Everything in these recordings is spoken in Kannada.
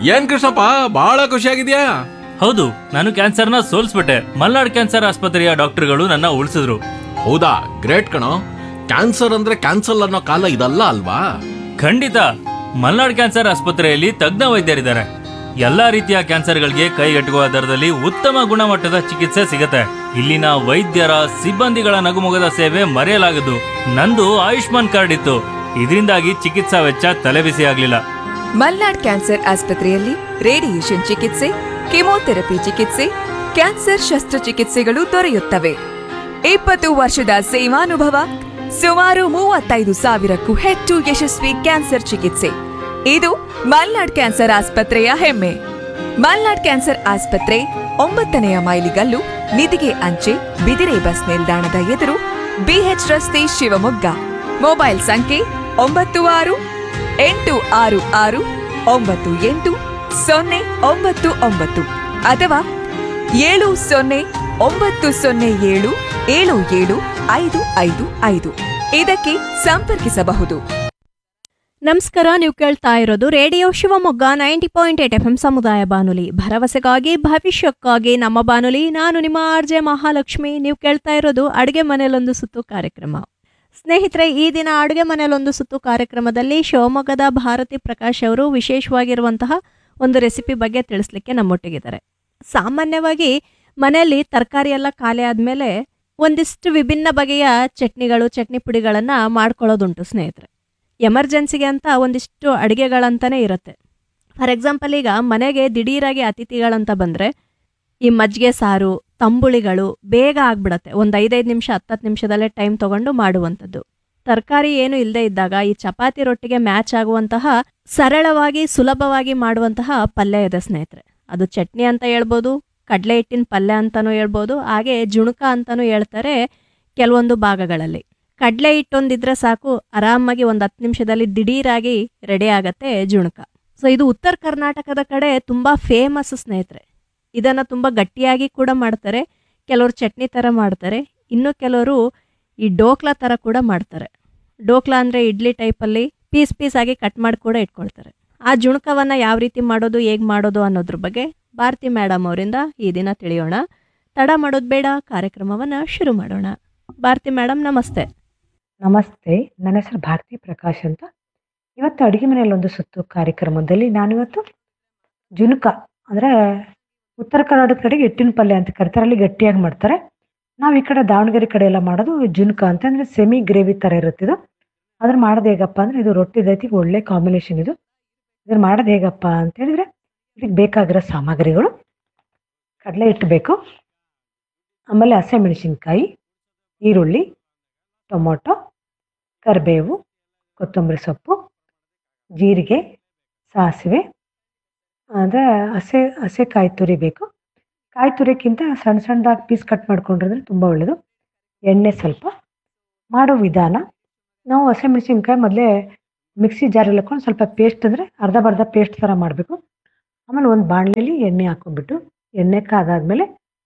ಏನ್ ಕೃಷ್ಣಪ್ಪ ಬಹಳ ಖುಷಿಯಾಗಿದ್ಯಾ ಹೌದು ನಾನು ಕ್ಯಾನ್ಸರ್ನ ಸೋಲ್ಸ್ಬಿಟ್ಟೆ ಮಲ್ನಾಡ್ ಕ್ಯಾನ್ಸರ್ ಆಸ್ಪತ್ರೆಯ ಡಾಕ್ಟರ್ಗಳು ನನ್ನ ಉಳಿಸಿದ್ರು ಹೌದಾ ಗ್ರೇಟ್ ಕಣೋ ಕ್ಯಾನ್ಸರ್ ಅಂದ್ರೆ ಕ್ಯಾನ್ಸಲ್ ಅನ್ನೋ ಕಾಲ ಇದಲ್ಲ ಅಲ್ವಾ ಖಂಡಿತ ಮಲ್ನಾಡ್ ಕ್ಯಾನ್ಸರ್ ಆಸ್ಪತ್ರೆಯಲ್ಲಿ ತಜ್ಞ ವೈದ್ಯರಿದ್ದಾರೆ ಎಲ್ಲಾ ರೀತಿಯ ಕ್ಯಾನ್ಸರ್ಗಳಿಗೆ ಕೈಗೆಟುಕುವ ದರದಲ್ಲಿ ಉತ್ತಮ ಗುಣಮಟ್ಟದ ಚಿಕಿತ್ಸೆ ಸಿಗತ್ತೆ ಇಲ್ಲಿನ ವೈದ್ಯರ ಸಿಬ್ಬಂದಿಗಳ ನಗುಮೊಗದ ಸೇವೆ ಮರೆಯಲಾಗದು ನಂದು ಆಯುಷ್ಮಾನ್ ಕಾರ್ಡ್ ಇತ್ತು ಇದರಿಂದಾಗಿ ಚಿಕಿತ್ಸಾ ವೆಚ್ಚ ತಲೆಬಿಸಿ ಆಗ್ಲಿಲ್ಲ ಮಲ್ನಾಡ್ ಕ್ಯಾನ್ಸರ್ ಆಸ್ಪತ್ರೆಯಲ್ಲಿ ರೇಡಿಯೇಷನ್ ಚಿಕಿತ್ಸೆ ಕೆಮೊಥೆರಪಿ ಚಿಕಿತ್ಸೆ ಕ್ಯಾನ್ಸರ್ ಶಸ್ತ್ರಚಿಕಿತ್ಸೆಗಳು ದೊರೆಯುತ್ತವೆ ಇಪ್ಪತ್ತು ವರ್ಷದ ಸೇವಾನುಭವ ಸುಮಾರು ಮೂವತ್ತೈದು ಸಾವಿರಕ್ಕೂ ಹೆಚ್ಚು ಯಶಸ್ವಿ ಕ್ಯಾನ್ಸರ್ ಚಿಕಿತ್ಸೆ ಇದು ಮಲ್ನಾಡ್ ಕ್ಯಾನ್ಸರ್ ಆಸ್ಪತ್ರೆಯ ಹೆಮ್ಮೆ ಮಲ್ನಾಡ್ ಕ್ಯಾನ್ಸರ್ ಆಸ್ಪತ್ರೆ ಒಂಬತ್ತನೆಯ ಮೈಲಿಗಲ್ಲು ನಿಧಿಗೆ ಅಂಚೆ ಬಿದಿರೆ ಬಸ್ ನಿಲ್ದಾಣದ ಎದುರು ಬಿಎಚ್ ರಸ್ತೆ ಶಿವಮೊಗ್ಗ ಮೊಬೈಲ್ ಸಂಖ್ಯೆ ಒಂಬತ್ತು ಆರು ಎಂಟು ಆರು ಆರು ಒಂಬತ್ತು ಎಂಟು ಸೊನ್ನೆ ಒಂಬತ್ತು ಒಂಬತ್ತು ಅಥವಾ ಏಳು ಸೊನ್ನೆ ಒಂಬತ್ತು ಸೊನ್ನೆ ಏಳು ಏಳು ಏಳು ಐದು ಐದು ಐದು ಇದಕ್ಕೆ ಸಂಪರ್ಕಿಸಬಹುದು ನಮಸ್ಕಾರ ನೀವು ಕೇಳ್ತಾ ಇರೋದು radio Shivamogga ninety point eight F M ಸಮುದಾಯ ಬಾನುಲಿ ಭರವಸೆಗಾಗಿ ಭವಿಷ್ಯಕ್ಕಾಗಿ ನಮ್ಮ ಬಾನುಲಿ ನಾನು ನಿಮ್ಮ ಆರ್ ಜೆ ಮಹಾಲಕ್ಷ್ಮಿ ನೀವು ಕೇಳ್ತಾ ಇರೋದು ಅಡುಗೆ ಮನೆಯಲ್ಲೊಂದು ಸುತ್ತು ಕಾರ್ಯಕ್ರಮ ಸ್ನೇಹಿತರೆ ಈ ದಿನ ಅಡುಗೆ ಮನೆಯಲ್ಲೊಂದು ಸುತ್ತು ಕಾರ್ಯಕ್ರಮದಲ್ಲಿ ಶಿವಮೊಗ್ಗದ ಭಾರತಿ ಪ್ರಕಾಶ್ ಅವರು ವಿಶೇಷವಾಗಿರುವಂತಹ ಒಂದು ರೆಸಿಪಿ ಬಗ್ಗೆ ತಿಳಿಸ್ಲಿಕ್ಕೆ ನಮ್ಮೊಟ್ಟಿಗಿದ್ದಾರೆ ಸಾಮಾನ್ಯವಾಗಿ ಮನೆಯಲ್ಲಿ ತರಕಾರಿ ಎಲ್ಲ ಖಾಲಿ ಆದಮೇಲೆ ಒಂದಿಷ್ಟು ವಿಭಿನ್ನ ಬಗೆಯ ಚಟ್ನಿಗಳು ಚಟ್ನಿ ಪುಡಿಗಳನ್ನು ಮಾಡ್ಕೊಳ್ಳೋದುಂಟು ಸ್ನೇಹಿತರೆ ಎಮರ್ಜೆನ್ಸಿಗೆ ಅಂತ ಒಂದಿಷ್ಟು ಅಡುಗೆಗಳಂತಲೇ ಇರುತ್ತೆ ಫಾರ್ ಎಕ್ಸಾಂಪಲ್ ಈಗ ಮನೆಗೆ ದಿಢೀರಾಗಿ ಅತಿಥಿಗಳಂತ ಬಂದರೆ ಈ ಮಜ್ಜಿಗೆ ಸಾರು ತಂಬುಳಿಗಳು ಬೇಗ ಆಗ್ಬಿಡತ್ತೆ ಒಂದು ಐದೈದು ನಿಮಿಷ ಹತ್ತತ್ತು ನಿಮಿಷದಲ್ಲೇ ಟೈಮ್ ತಗೊಂಡು ಮಾಡುವಂಥದ್ದು ತರಕಾರಿ ಏನು ಇಲ್ಲದೆ ಇದ್ದಾಗ ಈ ಚಪಾತಿ ರೊಟ್ಟಿಗೆ ಮ್ಯಾಚ್ ಆಗುವಂತಹ ಸರಳವಾಗಿ ಸುಲಭವಾಗಿ ಮಾಡುವಂತಹ ಪಲ್ಯ ಇದೆ ಸ್ನೇಹಿತರೆ ಅದು ಚಟ್ನಿ ಅಂತ ಹೇಳ್ಬೋದು ಕಡಲೆ ಹಿಟ್ಟಿನ ಪಲ್ಯ ಅಂತಲೂ ಹೇಳ್ಬೋದು ಹಾಗೆ ಜುಣುಕ ಅಂತಲೂ ಹೇಳ್ತಾರೆ ಕೆಲವೊಂದು ಭಾಗಗಳಲ್ಲಿ ಕಡಲೆ ಹಿಟ್ಟೊಂದಿದ್ರೆ ಸಾಕು ಆರಾಮಾಗಿ ಒಂದು ಹತ್ತು ನಿಮಿಷದಲ್ಲಿ ದಿಢೀರಾಗಿ ರೆಡಿ ಆಗತ್ತೆ ಜುಣುಕ ಸೊ ಇದು ಉತ್ತರ ಕರ್ನಾಟಕದ ಕಡೆ ತುಂಬ ಫೇಮಸ್ ಸ್ನೇಹಿತರೆ ಇದನ್ನು ತುಂಬ ಗಟ್ಟಿಯಾಗಿ ಕೂಡ ಮಾಡ್ತಾರೆ ಕೆಲವರು ಚಟ್ನಿ ಥರ ಮಾಡ್ತಾರೆ ಇನ್ನು ಕೆಲವರು ಈ ಡೋಕ್ಲಾ ಥರ ಕೂಡ ಮಾಡ್ತಾರೆ ಡೋಕ್ಲಾ ಅಂದರೆ ಇಡ್ಲಿ ಟೈಪಲ್ಲಿ ಪೀಸ್ ಪೀಸ್ ಆಗಿ ಕಟ್ ಮಾಡಿ ಕೂಡ ಇಟ್ಕೊಳ್ತಾರೆ ಆ ಜುಣುಕವನ್ನು ಯಾವ ರೀತಿ ಮಾಡೋದು ಹೇಗೆ ಮಾಡೋದು ಅನ್ನೋದ್ರ ಬಗ್ಗೆ ಭಾರತಿ ಮೇಡಮ್ ಅವರಿಂದ ಈ ದಿನ ತಿಳಿಯೋಣ ತಡ ಮಾಡೋದು ಬೇಡ ಕಾರ್ಯಕ್ರಮವನ್ನು ಶುರು ಮಾಡೋಣ ಭಾರತಿ ಮೇಡಮ್ ನಮಸ್ತೆ ನಮಸ್ತೆ ನನ್ನ ಹೆಸರು ಭಾರತಿ ಪ್ರಕಾಶ್ ಅಂತ ಇವತ್ತು ಅಡುಗೆ ಮನೆಯಲ್ಲಿ ಒಂದು ಸುತ್ತು ಕಾರ್ಯಕ್ರಮದಲ್ಲಿ ನಾನಿವತ್ತು ಜುನುಕ ಅಂದರೆ ಉತ್ತರ ಕರ್ನಾಟಕ ಕಡೆಗೆ ಎಟ್ಟಿನ ಪಲ್ಯ ಅಂತ ಕರಿತಾರೆ ಅಲ್ಲಿ ಗಟ್ಟಿಯಾಗಿ ಮಾಡ್ತಾರೆ ನಾವು ಈ ಕಡೆ ದಾವಣಗೆರೆ ಕಡೆ ಎಲ್ಲ ಮಾಡೋದು ಜುನುಕ ಅಂತ ಅಂದರೆ ಸೆಮಿ ಗ್ರೇವಿ ಥರ ಇರುತ್ತೆ ಇದು ಅದ್ರ ಮಾಡೋದು ಹೇಗಪ್ಪ ಅಂದರೆ ಇದು ರೊಟ್ಟಿ ದೈತಿಗೆ ಒಳ್ಳೆ ಕಾಂಬಿನೇಷನ್ ಇದು ಇದನ್ನ ಮಾಡೋದು ಹೇಗಪ್ಪ ಅಂತ ಹೇಳಿದ್ರೆ ಇದಕ್ಕೆ ಬೇಕಾಗಿರೋ ಸಾಮಗ್ರಿಗಳು ಕಡಲೆ ಹಿಟ್ಟು ಬೇಕು ಆಮೇಲೆ ಹಸಿಮೆಣಸಿನ್ಕಾಯಿ ಈರುಳ್ಳಿ ಟೊಮೊಟೊ ಕರಿಬೇವು ಕೊತ್ತಂಬರಿ ಸೊಪ್ಪು ಜೀರಿಗೆ ಸಾಸಿವೆ ಅಂದರೆ ಹಸೆ ಹಸೆ ಕಾಯಿ ತುರಿ ಬೇಕು ಕಾಯಿ ತುರಿಕ್ಕಿಂತ ಸಣ್ಣ ಸಣ್ಣದಾಗಿ ಪೀಸ್ ಕಟ್ ಮಾಡ್ಕೊಂಡ್ರೆ ತುಂಬ ಒಳ್ಳೆಯದು ಎಣ್ಣೆ ಸ್ವಲ್ಪ ಮಾಡೋ ವಿಧಾನ ನಾವು ಹಸಿಮೆಣಸಿನ್ಕಾಯಿ ಮೊದಲೇ ಮಿಕ್ಸಿ ಜಾರಲ್ಲಿ ಹಾಕೊಂಡು ಸ್ವಲ್ಪ ಪೇಸ್ಟ್ ಅಂದರೆ ಅರ್ಧ ಬರ್ಧ ಪೇಸ್ಟ್ ಥರ ಮಾಡಬೇಕು ಆಮೇಲೆ ಒಂದು ಬಾಣಲೆಯಲ್ಲಿ ಎಣ್ಣೆ ಹಾಕೊಂಡ್ಬಿಟ್ಟು ಎಣ್ಣೆ ಕಾದಾದ್ಮೇಲೆ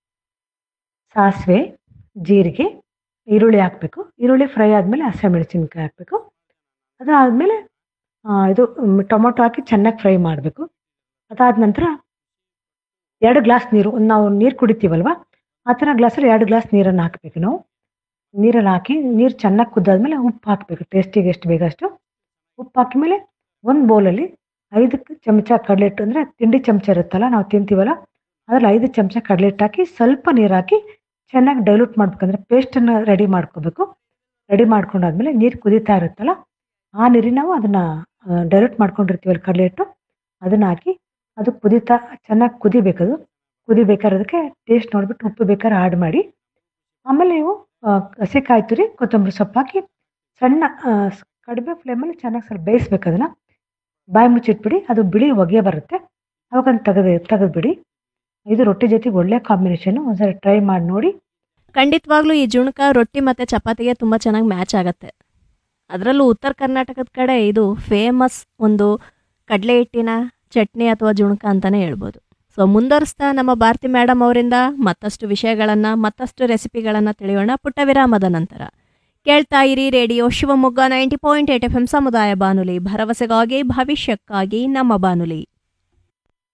ಸಾಸಿವೆ ಜೀರಿಗೆ ಈರುಳ್ಳಿ ಹಾಕಬೇಕು ಈರುಳ್ಳಿ ಫ್ರೈ ಆದಮೇಲೆ ಹಸಿಮೆಣಸಿನ್ಕಾಯಿ ಹಾಕಬೇಕು ಅದಾದಮೇಲೆ ಇದು ಮ್, ಟೊಮೊಟೊ ಹಾಕಿ ಚೆನ್ನಾಗಿ ಫ್ರೈ ಮಾಡಬೇಕು ಅದಾದ ನಂತರ ಎರಡು ಗ್ಲಾಸ್ ನೀರು ಒಂದು ನಾವು ನೀರು ಕುಡಿತೀವಲ್ವ ಆ ಥರ ಗ್ಲಾಸಲ್ಲಿ ಎರಡು ಗ್ಲಾಸ್ ನೀರನ್ನು ಹಾಕಬೇಕು ನಾವು ನೀರಲ್ಲಿ ಹಾಕಿ ನೀರು ಚೆನ್ನಾಗಿ ಕುದ್ದಾದ್ಮೇಲೆ ಉಪ್ಪು ಹಾಕಬೇಕು ಟೇಸ್ಟಿಗೆ ಎಷ್ಟು ಬೇಕಷ್ಟು ಉಪ್ಪು ಹಾಕಿದ್ಮೇಲೆ ಒಂದು ಬೌಲಲ್ಲಿ ಐದು ಚಮಚ ಕಡಲೆ ಹಿಟ್ಟು ಅಂದರೆ ತಿಂಡಿ ಚಮಚ ಇರುತ್ತಲ್ಲ ನಾವು ತಿಂತೀವಲ್ಲ ಅದ್ರಲ್ಲಿ ಐದು ಚಮಚ ಕಡಲೆ ಹಿಟ್ಟು ಹಾಕಿ ಸ್ವಲ್ಪ ನೀರು ಹಾಕಿ ಚೆನ್ನಾಗಿ ಡೈಲ್ಯೂಟ್ ಮಾಡ್ಬೇಕಂದ್ರೆ ಪೇಸ್ಟನ್ನು ರೆಡಿ ಮಾಡ್ಕೋಬೇಕು ರೆಡಿ ಮಾಡ್ಕೊಂಡಾದ್ಮೇಲೆ ನೀರು ಕುದೀತಾ ಇರುತ್ತಲ್ಲ ಆ ನೀರಿಗೆ ನಾವು ಅದನ್ನು ಡೈಲ್ಯೂಟ್ ಮಾಡ್ಕೊಂಡಿರ್ತೀವಲ್ಲ ಕಡಲೆ ಹಿಟ್ಟು ಅದನ್ನು ಹಾಕಿ ಅದು ಕುದೀತಾ ಚೆನ್ನಾಗಿ ಕುದಿಬೇಕದು ಕುದಿಬೇಕಾದ್ರೆ ಟೇಸ್ಟ್ ನೋಡ್ಬಿಟ್ಟು ಉಪ್ಪು ಬೇಕಾದ್ರೆ ಆಡ್ ಮಾಡಿ ಆಮೇಲೆ ನೀವು ಆ, ಹಸಿಕಾಯಿ ತುರಿ ಕೊತ್ತಂಬರಿ ಸೊಪ್ಪು ಹಾಕಿ ಸಣ್ಣ ಆ, ಸ್- ಕಡಿಮೆ ಫ್ಲೇಮಲ್ಲಿ ಚೆನ್ನಾಗಿ ಸ್ವಲ್ಪ ಬೇಯಿಸ್ಬೇಕು ಅದನ್ನು ಬಾಯಿ ಮುಚ್ಚಿಟ್ಬಿಡಿ ಅದು ಬಿಳಿ ಹೊಗೆ ಬರುತ್ತೆ ಅವಾಗ ತೆಗೆದು ತೆಗೆದ್ಬಿಡಿ ಇದು ರೊಟ್ಟಿ ಜೊತೆಗೆ ಒಳ್ಳೆ ಕಾಂಬಿನೇಷನು ಒಂದ್ಸರಿ ಟ್ರೈ ಮಾಡಿ ನೋಡಿ ಖಂಡಿತವಾಗ್ಲೂ ಈ ಜುಣಕ ರೊಟ್ಟಿ ಮತ್ತು ಚಪಾತಿಗೆ ತುಂಬ ಚೆನ್ನಾಗಿ ಮ್ಯಾಚ್ ಆಗುತ್ತೆ ಅದರಲ್ಲೂ ಉತ್ತರ ಕರ್ನಾಟಕದ ಕಡೆ ಇದು ಫೇಮಸ್ ಒಂದು ಕಡಲೆ ಹಿಟ್ಟಿನ ಚಟ್ನಿ ಅಥವಾ ಜುಣಕ ಅಂತಲೇ ಹೇಳ್ಬೋದು ಸೊ ಮುಂದುವರಿಸ್ತಾ ನಮ್ಮ ಭಾರತಿ ಮೇಡಮ್ ಅವರಿಂದ ಮತ್ತಷ್ಟು ವಿಷಯಗಳನ್ನು ಮತ್ತಷ್ಟು ರೆಸಿಪಿಗಳನ್ನು ತಿಳಿಯೋಣ ಪುಟ್ಟ ವಿರಾಮದ ನಂತರ ಕೇಳ್ತಾ ಇರಿ radio Shivamogga ninety point eight F M ಸಮುದಾಯ ಬಾನುಲಿ ಭರವಸೆಗಾಗಿ ಭವಿಷ್ಯಕ್ಕಾಗಿ ನಮ್ಮ ಬಾನುಲಿ